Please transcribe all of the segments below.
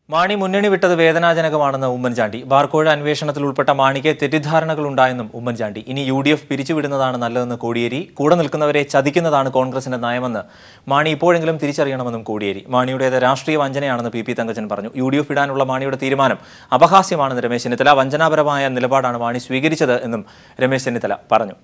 മാണി മുന്നണി വിട്ടത് വേദനാജനകമാണെന്ന് ഉമ്മൻചാണ്ടി ബാർക്കോഴ അന്വേഷണത്തിൽ ഉൾപ്പെട്ട മാണിക്ക് തെറ്റിദ്ധാരണകൾ ഉണ്ടായെന്നും ഉമ്മൻചാണ്ടി ഇനി യു ഡി എഫ് പിരിച്ചുവിടുന്നതാണ് നല്ലതെന്ന് കോടിയേരി കൂടെ നിൽക്കുന്നവരെ ചതിക്കുന്നതാണ് കോൺഗ്രസിന്റെ നയമെന്ന് മാണി ഇപ്പോഴെങ്കിലും തിരിച്ചറിയണമെന്നും കോടിയേരി മാണിയുടേത് രാഷ്ട്രീയ വഞ്ചനയാണെന്ന് പി പി തങ്കച്ചൻ പറഞ്ഞു യു ഡി എഫ് ഇടാനുള്ള മാണിയുടെ തീരുമാനം അപഹാസ്യമാണെന്ന് രമേശ് ചെന്നിത്തല വഞ്ചനാപരമായ നിലപാടാണ് മാണി സ്വീകരിച്ചത് എന്നും രമേശ് ചെന്നിത്തല പറഞ്ഞു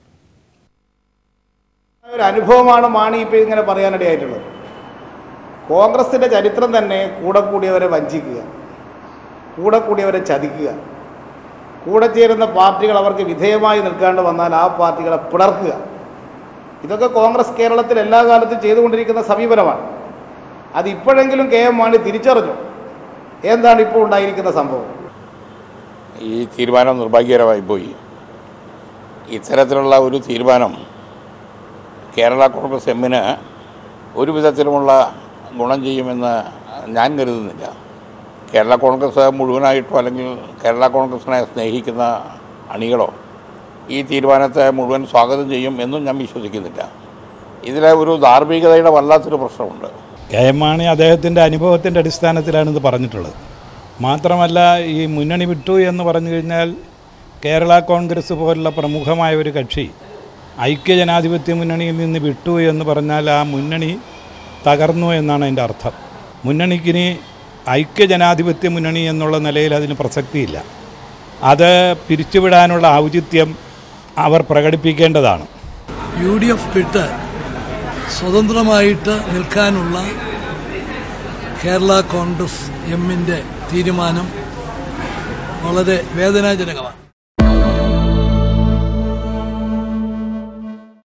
ഒരു അനുഭവമാണ് മാണി ഇപ്പോൾ ഇങ്ങനെ പറയാനിടയായിട്ടുള്ളത് കോൺഗ്രസിൻ്റെ ചരിത്രം തന്നെ കൂടെ കൂടിയവരെ വഞ്ചിക്കുക കൂടെ കൂടിയവരെ ചതിക്കുക കൂടെ ചേരുന്ന പാർട്ടികൾ അവർക്ക് വിധേയമായി നിൽക്കാണ്ട് വന്നാൽ ആ പാർട്ടികളെ പിളർക്കുക ഇതൊക്കെ കോൺഗ്രസ് കേരളത്തിൽ എല്ലാ കാലത്തും ചെയ്തുകൊണ്ടിരിക്കുന്ന സമീപനമാണ് അത് ഇപ്പോഴെങ്കിലും കെ എം മാണി തിരിച്ചറിഞ്ഞു എന്താണ് ഇപ്പോൾ ഉണ്ടായിരിക്കുന്ന സംഭവം ഈ തീരുമാനം നിർഭാഗ്യകരമായി പോയി ഇത്തരത്തിലുള്ള ഒരു തീരുമാനം കേരള കോൺഗ്രസ് എമ്മിന് ഒരു വിധത്തിലുമുള്ള ഗുണം ചെയ്യുമെന്ന് ഞാൻ കരുതുന്നില്ല കേരള കോൺഗ്രസ് മുഴുവനായിട്ടോ അല്ലെങ്കിൽ കേരള കോൺഗ്രസിനെ സ്നേഹിക്കുന്ന അണികളോ ഈ തീരുമാനത്തെ മുഴുവൻ സ്വാഗതം ചെയ്യും എന്നും ഞാൻ വിശ്വസിക്കുന്നില്ല ഇതിലെ ഒരു ധാർമ്മികതയുടെ വല്ലാത്തൊരു പ്രശ്നമുണ്ട് കെ എം മാണി അദ്ദേഹത്തിൻ്റെ അനുഭവത്തിൻ്റെ അടിസ്ഥാനത്തിലാണ് ഇത് പറഞ്ഞിട്ടുള്ളത് മാത്രമല്ല ഈ മുന്നണി വിട്ടു എന്ന് പറഞ്ഞു കഴിഞ്ഞാൽ കേരള കോൺഗ്രസ് പോലുള്ള പ്രമുഖമായ ഒരു കക്ഷി ഐക്യജനാധിപത്യ മുന്നണിയിൽ നിന്ന് വിട്ടു എന്ന് പറഞ്ഞാൽ ആ മുന്നണി തകർന്നു എന്നാണ് അതിൻ്റെ അർത്ഥം മുന്നണിക്കിനി ഐക്യജനാധിപത്യ മുന്നണി എന്നുള്ള നിലയിൽ അതിന് പ്രസക്തിയില്ല അത് പിരിച്ചുവിടാനുള്ള ഔചിത്യം അവർ പ്രകടിപ്പിക്കേണ്ടതാണ് യു ഡി എഫ് വിട്ട് സ്വതന്ത്രമായിട്ട് നിൽക്കാനുള്ള കേരള കോൺഗ്രസ് എമ്മിൻ്റെ തീരുമാനം വളരെ വേദനാജനകമാണ്